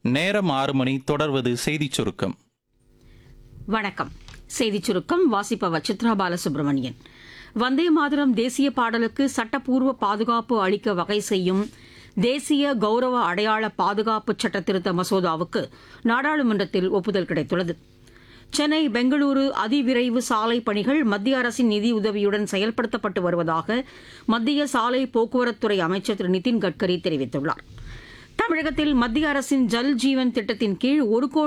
நேரம் ஆறு மணி தொடர்வது செய்திச் சுருக்கம் வணக்கம் செய்திச் சுருக்கம் வாசிப்பவர் சித்ரா பாலசுப்ரமணியன் வந்தே மாதரம் தேசிய பாடலுக்கு சட்டப்பூர்வ பாதுகாப்பு அளிக்க வகை செய்யும் தேசிய கௌரவ அடையாள பாதுகாப்பு சட்ட திருத்த மசோதாவுக்கு நாடாளுமன்றத்தில் ஒப்புதல் கிடைத்துள்ளது சென்னை பெங்களூரு அதிவிரைவு சாலை பணிகள் மத்திய அரசின் நிதியுதவியுடன் செயல்படுத்தப்பட்டு வருவதாக மத்திய சாலை போக்குவரத்துறை அமைச்சர் திரு நிதின் கட்கரி தெரிவித்துள்ளார் தமிழகத்தில் மத்திய அரசின் ஜல் ஜீவன் திட்டத்தின் கீழ் ஒரு கோடி